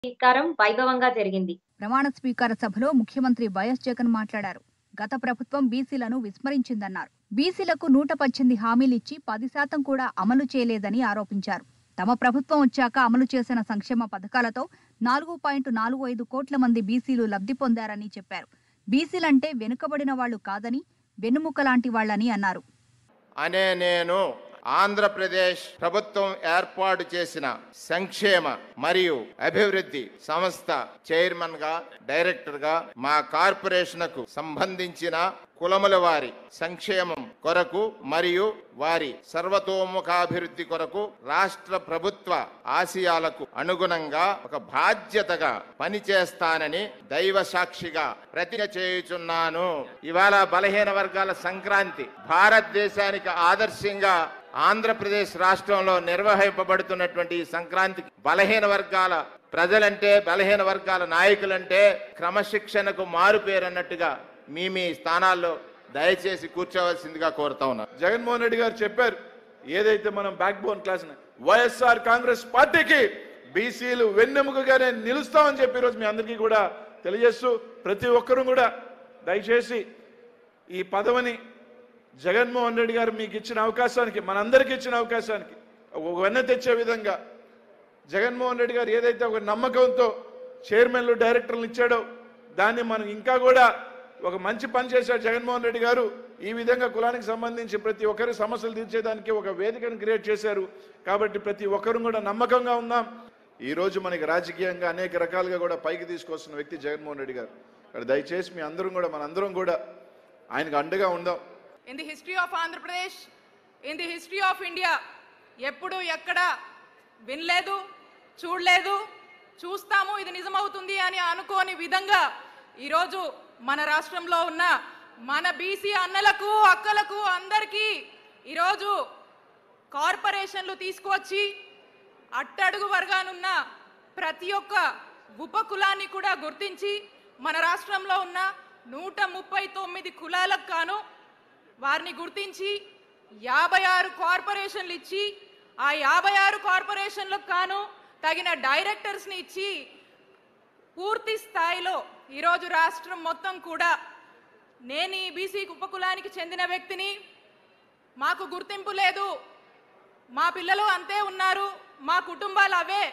స్వీకారం వైభవంగా జరిగింది ప్రమాణ స్వీకార సభలో ముఖ్యమంత్రి వైఎస్ జగన్ మాట్లాడారు గత ప్రభుత్వం బీసీలను విస్మరించిందన్నారు బీసీలకు నూట పద్దెనిమిది హామీలిచ్చి పది శాతం కూడా అమలు చేయలేదని ఆరోపించారు తమ ప్రభుత్వం వచ్చాక అమలు చేసిన సంక్షేమ పథకాలతో నాలుగు పాయింట్ నాలుగు ఐదు కోట్ల మంది బీసీలు లబ్ధి పొందారని చెప్పారు బీసీలంటే వెనుకబడిన వాళ్లు కాదని వెన్నుముక లాంటి వాళ్ళని అన్నారు అనే నేను ఆంధ్రప్రదేశ్ ప్రభుత్వం ఏర్పాటు చేసిన సంక్షేమ మరియు అభివృద్ధి సంస్థ చైర్మన్ గా డైరెక్టర్ గా మా కార్పొరేషన్ కు సంబంధించిన కులముల వారి సంక్షేమం కొరకు మరియు వారి సర్వతోముఖాభివృద్ధి కొరకు రాష్ట్ర ప్రభుత్వ ఆశయాలకు అనుగుణంగా ఒక బాధ్యతగా పనిచేస్తానని దైవ సాక్షిగా ప్రతిజ్ఞ చేయుచున్నాను ఇవాళ బలహీన వర్గాల సంక్రాంతి భారతదేశానికి ఆదర్శంగా ఆంధ్రప్రదేశ్ రాష్ట్రంలో నిర్వహింపబడుతున్నటువంటి ఈ సంక్రాంతి బలహీన వర్గాల ప్రజలంటే బలహీన వర్గాల నాయకులంటే క్రమశిక్షణకు మారుపేరన్నట్టుగా మీ మీ స్థానాల్లో దయచేసి కూర్చోవలసిందిగా కోరుతా ఉన్నాను జగన్మోహన్ రెడ్డి గారు చెప్పారు ఏదైతే మనం backbone class YSR Congress పార్టీకి బీసీలు వెన్నెముకగానే నిలుస్తామని చెప్పి ఈరోజు మీ అందరికీ కూడా తెలియజేస్తూ ప్రతి ఒక్కరూ కూడా దయచేసి ఈ పదవిని జగన్మోహన్ రెడ్డి గారు మీకు ఇచ్చిన అవకాశానికి మనందరికీ ఇచ్చిన అవకాశానికి ఒక వెన్న తెచ్చే విధంగా జగన్మోహన్ రెడ్డి గారు ఏదైతే ఒక నమ్మకంతో చైర్మన్లు డైరెక్టర్లు ఇచ్చాడో దాన్ని మనం ఇంకా కూడా ఒక మంచి పని చేశాడు జగన్మోహన్ రెడ్డి గారు ఈ విధంగా కులానికి సంబంధించి ప్రతి ఒక్కరి సమస్యలు తీర్చేదానికి ఒక వేదికను క్రియేట్ చేశారు కాబట్టి ప్రతి ఒక్కరు కూడా నమ్మకంగా ఉందాం ఈ రోజు మనకి రాజకీయంగా అనేక రకాలుగా కూడా పైకి తీసుకొస్తున్న వ్యక్తి జగన్మోహన్ రెడ్డి గారు ఇక్కడ దయచేసి మీ అందరం కూడా మనందరం కూడా ఆయనకు అండగా ఉందాం in the history of Andhra Pradesh in the history of India ఎప్పుడు ఎక్కడ వినలేదు చూడలేదు చూస్తాము ఇది నిజమవుతుంది అని అనుకోని విధంగా ఈరోజు మన రాష్ట్రంలో ఉన్న మన బీసీ అన్నలకు అక్కలకు అందరికీ ఈరోజు కార్పొరేషన్లు తీసుకువచ్చి అట్టడుగు వర్గానున్న ప్రతి ఒక్క ఉప కులాన్ని కూడా గుర్తించి మన రాష్ట్రంలో ఉన్న నూట ముప్పై తొమ్మిది కులాలకు గాను వారిని గుర్తించి యాభై ఆరు కార్పొరేషన్లు ఇచ్చి ఆ యాభై ఆరు కార్పొరేషన్లకు గాను తగిన డైరెక్టర్స్ని ఇచ్చి పూర్తి స్థాయిలో ఈరోజు రాష్ట్రం మొత్తం కూడా నేను ఈ బీసీ ఉపకులానికి చెందిన వ్యక్తిని మాకు గుర్తింపు లేదు మా పిల్లలు అంతే ఉన్నారు మా కుటుంబాలు అవే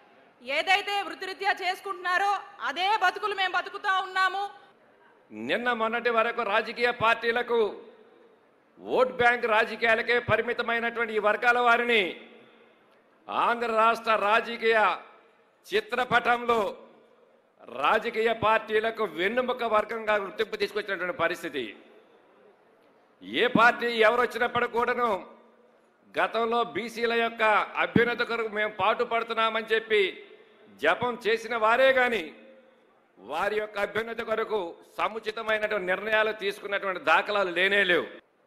ఏదైతే వృత్తిరీత్యా చేసుకుంటున్నారో అదే బతుకులు మేము బతుకుతా ఉన్నాము నిన్న మొన్నటి వరకు రాజకీయ పార్టీలకు ఓట్ బ్యాంక్ రాజకీయాలకే పరిమితమైనటువంటి ఈ వర్గాల వారిని ఆంధ్ర రాష్ట్ర రాజకీయ చిత్రపటంలో రాజకీయ పార్టీలకు వెన్నుముక వర్గంగా గుర్తింపు తీసుకొచ్చినటువంటి పరిస్థితి ఏ పార్టీ ఎవరు వచ్చినప్పుడు కూడాను గతంలో బీసీల యొక్క అభ్యున్నత కొరకు మేము పాటు పడుతున్నామని చెప్పి జపం చేసిన వారే గాని వారి యొక్క అభ్యున్నతి కొరకు సముచితమైనటువంటి నిర్ణయాలు తీసుకున్నటువంటి దాఖలాలు లేనే లేవు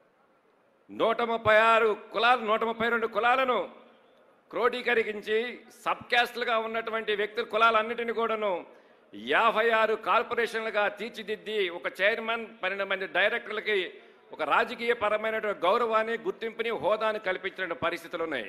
నూట ముప్పై ఆరు కులాలు నూట ముప్పై రెండు కులాలను క్రోడీకరించి సబ్ క్యాస్ట్లుగా ఉన్నటువంటి వ్యక్తుల కులాలన్నిటిని కూడాను యాభై ఆరు కార్పొరేషన్లుగా తీర్చిదిద్ది ఒక చైర్మన్ పన్నెండు మంది డైరెక్టర్లకి ఒక రాజకీయ పరమైనటువంటి గౌరవాన్ని గుర్తింపుని హోదాని కల్పించిన పరిస్థితులు ఉన్నాయి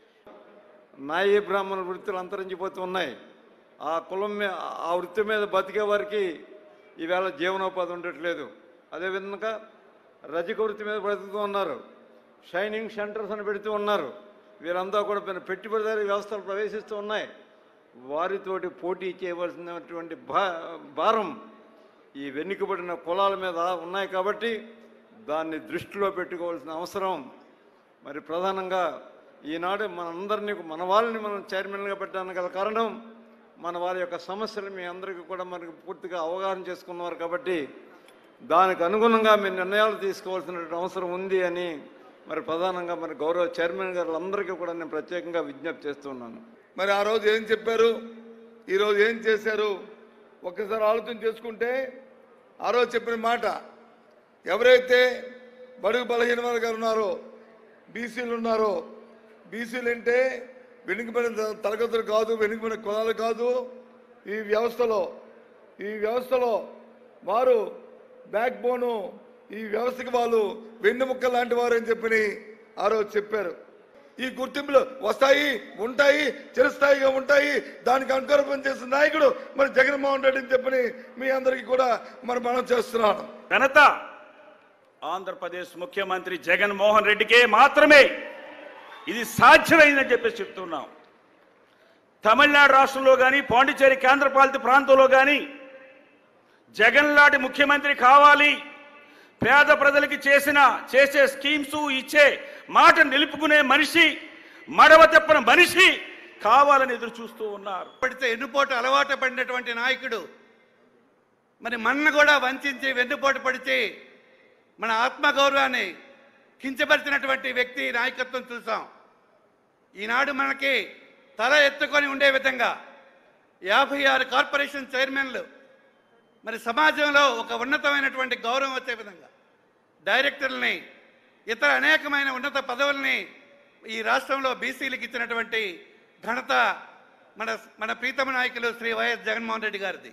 నాయీ బ్రాహ్మణ వృత్తులు అంతరించిపోతూ ఉన్నాయి ఆ కులం మీద ఆ వృత్తి మీద బతికే వారికి ఈవేళ జీవనోపాధి ఉండట్లేదు అదేవిధంగా రజక వృత్తి మీద బ్రతుకుతూ ఉన్నారు షైనింగ్ సెంటర్స్ అని పెడుతూ ఉన్నారు వీరంతా కూడా పెద్ద పెట్టుబడిదారీ వ్యవస్థలు ప్రవేశిస్తూ ఉన్నాయి వారితోటి పోటీ చేయవలసినటువంటి భా భారం ఈ వెనుకబడిన కులాల మీద ఉన్నాయి కాబట్టి దాన్ని దృష్టిలో పెట్టుకోవాల్సిన అవసరం మరి ప్రధానంగా ఈనాడు మనందరినీ మన వాళ్ళని మనం చైర్మన్గా పెట్టడానికి గల కారణం మన వారి యొక్క సమస్యలు మీ అందరికీ కూడా మనకు పూర్తిగా అవగాహన చేసుకున్నారు కాబట్టి దానికి అనుగుణంగా మీ నిర్ణయాలు తీసుకోవాల్సిన అవసరం ఉంది అని మరి ప్రధానంగా మరి గౌరవ చైర్మన్ గారు అందరికీ కూడా నేను ప్రత్యేకంగా విజ్ఞప్తి చేస్తున్నాను మరి ఆ రోజు ఏం చెప్పారు ఈరోజు ఏం చేశారు ఒక్కసారి ఆలోచన చేసుకుంటే ఆ రోజు చెప్పిన మాట ఎవరైతే బడుగు బలహీన వర్గాలు ఉన్నారో బీసీలు ఉన్నారో బీసీలు అంటే వెనుకబడిన తరగతులు కాదు వెనుకబడిన కులాలు కాదు ఈ వ్యవస్థలో ఈ వ్యవస్థలో వారు బ్యాక్ బోను ఈ వ్యవస్థకి వాళ్ళు వెన్నెముక్క లాంటి వారు అని చెప్పి ఆ రోజు చెప్పారు ఈ గుర్తింపులు వస్తాయి ఉంటాయి చిరస్థాయిగా ఉంటాయి దానికి అంకురపం చేసిన నాయకుడు మరి జగన్మోహన్ రెడ్డి అని చెప్పని మీ అందరికీ కూడా మరి మనం చేస్తున్నాను ఘనత ఆంధ్రప్రదేశ్ ముఖ్యమంత్రి జగన్మోహన్ రెడ్డికే మాత్రమే ఇది సాధ్యమైందని చెప్పేసి చెప్తున్నాం తమిళనాడు రాష్ట్రంలో కానీ పాండిచేరి కేంద్రపాలిత ప్రాంతంలో కానీ జగన్ లాంటి ముఖ్యమంత్రి కావాలి పేద ప్రజలకి చేసిన చేసే స్కీమ్స్ ఇచ్చే మాట నిలుపుకునే మనిషి మడవ తెప్పన మనిషి కావాలని ఎదురు చూస్తూ ఉన్నారు పడితే ఎన్నుపోటు అలవాటు పడినటువంటి నాయకుడు మరి మన్న కూడా వంచి వెన్నుపోటు పడితే మన ఆత్మగౌరవాన్ని కించపరిచినటువంటి వ్యక్తి నాయకత్వం చూసాం ఈనాడు మనకి తల ఎత్తుకొని ఉండే విధంగా యాభై ఆరు కార్పొరేషన్ చైర్మన్లు మరి సమాజంలో ఒక ఉన్నతమైనటువంటి గౌరవం వచ్చే విధంగా డైరెక్టర్లని ఇతర అనేకమైన ఉన్నత పదవుల్ని ఈ రాష్ట్రంలో బీసీలకు ఇచ్చినటువంటి ఘనత మన మన ప్రీతమ నాయకులు శ్రీ వైఎస్ జగన్మోహన్ రెడ్డి గారిది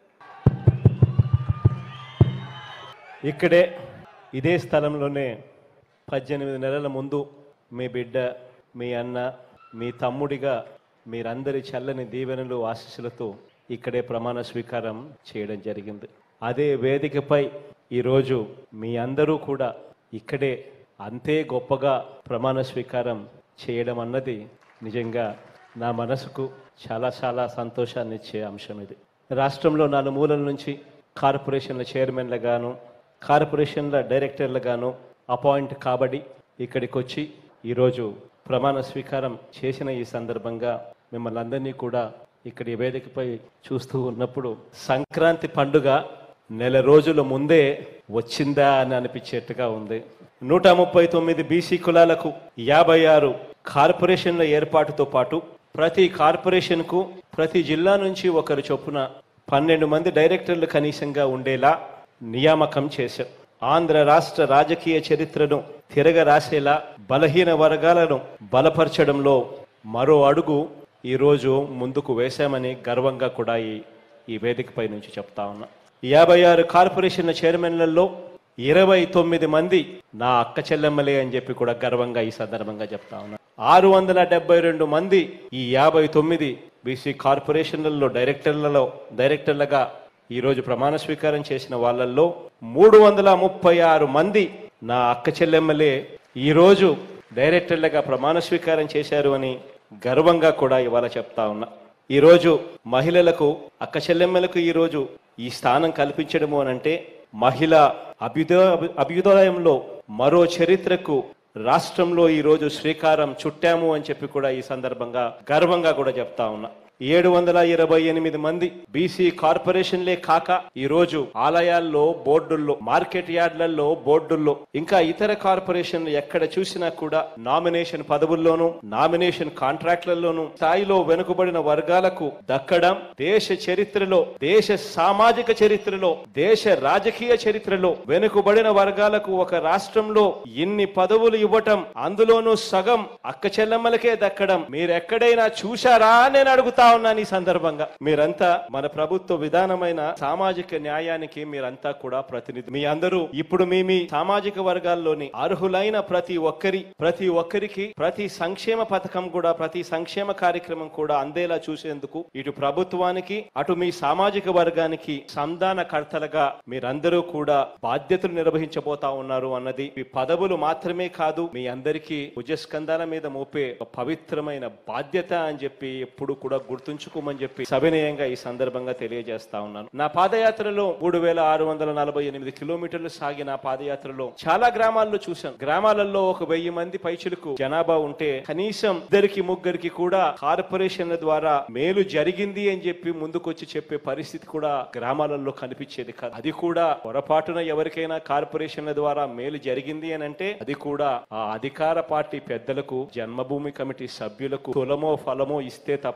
ఇక్కడే ఇదే స్థలంలోనే పద్దెనిమిది నెలల ముందు మీ బిడ్డ మీ అన్న మీ తమ్ముడిగా మీరందరి చల్లని దీవెనలు ఆశీస్సులతో ఇక్కడే ప్రమాణ స్వీకారం చేయడం జరిగింది అదే వేదికపై ఈరోజు మీ అందరూ కూడా ఇక్కడే అంతే గొప్పగా ప్రమాణ స్వీకారం చేయడం అన్నది నిజంగా నా మనసుకు చాలా చాలా సంతోషాన్ని ఇచ్చే అంశం ఇది రాష్ట్రంలో నలుమూలల నుంచి కార్పొరేషన్ల చైర్మన్లుగాను కార్పొరేషన్ల డైరెక్టర్లుగాను అపాయింట్ కాబడి ఇక్కడికి వచ్చి ఈరోజు ప్రమాణ స్వీకారం చేసిన ఈ సందర్భంగా మిమ్మల్ని అందరినీ కూడా ఇక్కడి వేదికపై చూస్తూ ఉన్నప్పుడు సంక్రాంతి పండుగ నెల రోజుల ముందే వచ్చిందా అని అనిపించేట్టుగా ఉంది నూట ముప్పై తొమ్మిది బీసీ కులాలకు యాభై ఆరు కార్పొరేషన్ల ఏర్పాటుతో పాటు ప్రతి కార్పొరేషన్కు ప్రతి జిల్లా నుంచి ఒకరు చొప్పున పన్నెండు మంది డైరెక్టర్లు కనీసంగా ఉండేలా నియామకం చేశాం ఆంధ్ర రాష్ట్ర రాజకీయ చరిత్రను తిరగ రాసేలా బలహీన వర్గాలను బలపరచడంలో మరో అడుగు ఈరోజు ముందుకు వేశామని గర్వంగా కూడా ఈ ఈ వేదికపై నుంచి చెప్తా ఉన్నా యాభై ఆరు కార్పొరేషన్ల చైర్మన్లలో ఇరవై తొమ్మిది మంది నా అక్క చెల్లెమ్మలే అని చెప్పి కూడా గర్వంగా ఈ సందర్భంగా చెప్తా ఉన్నా ఆరు వందల డెబ్బై రెండు మంది ఈ యాభై తొమ్మిది బీసీ కార్పొరేషన్లలో డైరెక్టర్లలో డైరెక్టర్లుగా ఈరోజు ప్రమాణ స్వీకారం చేసిన వాళ్ళల్లో మూడు వందల ముప్పై ఆరు మంది నా అక్క చెల్లెమ్మలే ఈరోజు డైరెక్టర్లుగా ప్రమాణ స్వీకారం చేశారు అని గర్వంగా కూడా ఇవాళ చెప్తా ఉన్నా ఈరోజు మహిళలకు అక్క చెల్లెమ్మలకు ఈరోజు ఈ స్థానం కల్పించడము అనంటే మహిళ అభ్యుదయ అభ్యుదయంలో మరో చరిత్రకు రాష్ట్రంలో ఈరోజు శ్రీకారం చుట్టాము అని చెప్పి కూడా ఈ సందర్భంగా గర్వంగా కూడా చెప్తా ఉన్నా ఏడు వందల ఇరవై ఎనిమిది మంది బీసీ కార్పొరేషన్లే కాక ఈ రోజు ఆలయాల్లో బోర్డుల్లో మార్కెట్ యార్డ్లలో బోర్డుల్లో ఇంకా ఇతర కార్పొరేషన్లు ఎక్కడ చూసినా కూడా నామినేషన్ పదవుల్లోనూ నామినేషన్ కాంట్రాక్ట్లలోనూ స్థాయిలో వెనుకబడిన వర్గాలకు దక్కడం దేశ చరిత్రలో దేశ సామాజిక చరిత్రలో దేశ రాజకీయ చరిత్రలో వెనుకబడిన వర్గాలకు ఒక రాష్ట్రంలో ఇన్ని పదవులు ఇవ్వటం అందులోనూ సగం అక్క చెల్లెమ్మలకే దక్కడం మీరెక్కడైనా చూశారా అని నేను అడుగుతా ఉన్నాను ఈ సందర్భంగా మీరంతా మన ప్రభుత్వ విధానమైన సామాజిక న్యాయానికి మీరంతా కూడా ప్రతినిధి మీ అందరూ ఇప్పుడు మీ మీ సామాజిక వర్గాల్లోని అర్హులైన ప్రతి ఒక్కరి ప్రతి ఒక్కరికి ప్రతి సంక్షేమ పథకం కూడా ప్రతి సంక్షేమ కార్యక్రమం కూడా అందేలా చూసేందుకు ఇటు ప్రభుత్వానికి అటు మీ సామాజిక వర్గానికి సంధాన కర్తలుగా మీరందరూ కూడా బాధ్యతలు నిర్వహించబోతా ఉన్నారు అన్నది ఈ పదవులు మాత్రమే కాదు మీ అందరికీ భుజస్కంధాల మీద మోపే ఒక పవిత్రమైన బాధ్యత అని చెప్పి ఎప్పుడు కూడా గుర్తుంచుకోమని చెప్పి సవినయంగా ఈ సందర్భంగా తెలియజేస్తా ఉన్నాను నా పాదయాత్రలో మూడు వేల ఆరు వందల నలభై ఎనిమిది కిలోమీటర్లు సాగిన ఆ పాదయాత్రలో చాలా గ్రామాల్లో చూశాను గ్రామాలలో ఒక వెయ్యి మంది పైచులకు జనాభా ఉంటే కనీసం ఇద్దరికి ముగ్గురికి కూడా కార్పొరేషన్ల ద్వారా మేలు జరిగింది అని చెప్పి ముందుకొచ్చి చెప్పే పరిస్థితి కూడా గ్రామాలలో కనిపించేది కాదు అది కూడా పొరపాటున ఎవరికైనా కార్పొరేషన్ల ద్వారా మేలు జరిగింది అని అంటే అది కూడా ఆ అధికార పార్టీ పెద్దలకు జన్మభూమి కమిటీ సభ్యులకు తులమో ఫలమో ఇస్తే తప్ప అది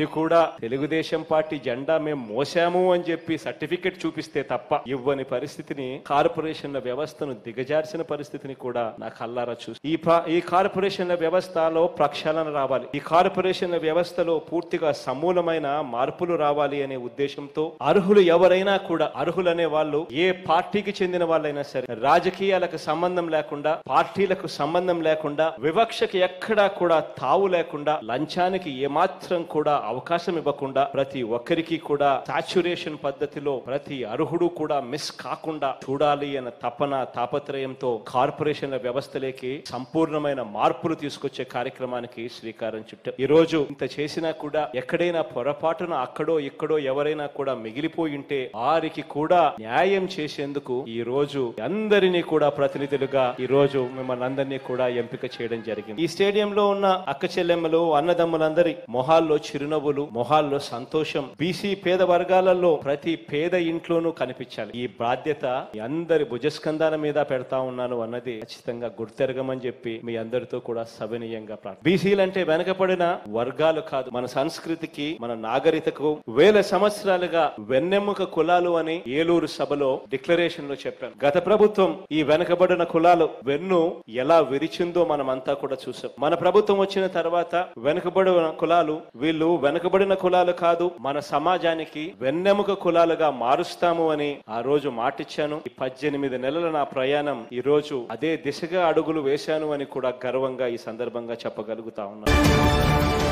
అది కూడా తెలుగుదేశం పార్టీ జెండా మేము మోసాము అని చెప్పి సర్టిఫికెట్ చూపిస్తే తప్ప ఇవ్వని పరిస్థితిని కార్పొరేషన్ల వ్యవస్థను దిగజార్చిన పరిస్థితిని కూడా నా కల్లారా చూసి ఈ ప్ర- ఈ కార్పొరేషన్ల వ్యవస్థలో ప్రక్షాళన రావాలి ఈ కార్పొరేషన్ల వ్యవస్థలో పూర్తిగా సమూలమైన మార్పులు రావాలి అనే ఉద్దేశంతో అర్హులు ఎవరైనా కూడా అర్హులనే వాళ్ళు ఏ పార్టీకి చెందిన వాళ్ళైనా సరే రాజకీయాలకు సంబంధం లేకుండా పార్టీలకు సంబంధం లేకుండా వివక్షకి ఎక్కడా కూడా తావు లేకుండా లంచానికి ఏమాత్రం కూడా అవకాశం ఇవ్వకుండా ప్రతి ఒక్కరికి కూడా సాచురేషన్ పద్ధతిలో ప్రతి అర్హుడు కూడా మిస్ కాకుండా చూడాలి అన్న తపన తాపత్రయంతో కార్పొరేషన్ల వ్యవస్థలోకి సంపూర్ణమైన మార్పులు తీసుకొచ్చే కార్యక్రమానికి శ్రీకారం చుట్టాం ఈ రోజు ఇంత చేసినా కూడా ఎక్కడైనా పొరపాటున అక్కడో ఇక్కడో ఎవరైనా కూడా మిగిలిపోయి ఉంటే వారికి కూడా న్యాయం చేసేందుకు ఈ రోజు అందరినీ కూడా ప్రతినిధులుగా ఈ రోజు మిమ్మల్ని అందరినీ కూడా ఎంపిక చేయడం జరిగింది ఈ స్టేడియంలో ఉన్న అక్క చెల్లెమ్మలు అన్నదమ్ములందరి మొహాల్లో చిరునవ్వులు మొహాల్లో సంతోషం బీసీ పేద వర్గాలలో ప్రతి పేద ఇంట్లోనూ కనిపించాలి ఈ బాధ్యత మీ అందరి భుజస్కంధాల మీద పెడతా ఉన్నాను అన్నది ఖచ్చితంగా గుర్తెరగమని చెప్పి మీ అందరితో కూడా సవినీయంగా ప్రార్థన బీసీలు అంటే వెనకబడిన వర్గాలు కాదు మన సంస్కృతికి మన నాగరికతకు వేల సంవత్సరాలుగా వెన్నెముక కులాలు అని ఏలూరు సభలో డిక్లరేషన్ లో చెప్పాను గత ప్రభుత్వం ఈ వెనకబడిన కులాలు వెన్ను ఎలా విరిచిందో మనం అంతా కూడా చూసాం మన ప్రభుత్వం వచ్చిన తర్వాత వెనుకబడిన కులాలు వీళ్ళు వెనుకబడిన కులాలు కాదు మన సమాజానికి వెన్నెముక కులాలుగా మారుస్తాము అని ఆ రోజు మాటిచ్చాను ఈ పద్దెనిమిది నెలల నా ప్రయాణం ఈ రోజు అదే దిశగా అడుగులు వేశాను అని కూడా గర్వంగా ఈ సందర్భంగా చెప్పగలుగుతా ఉన్నాను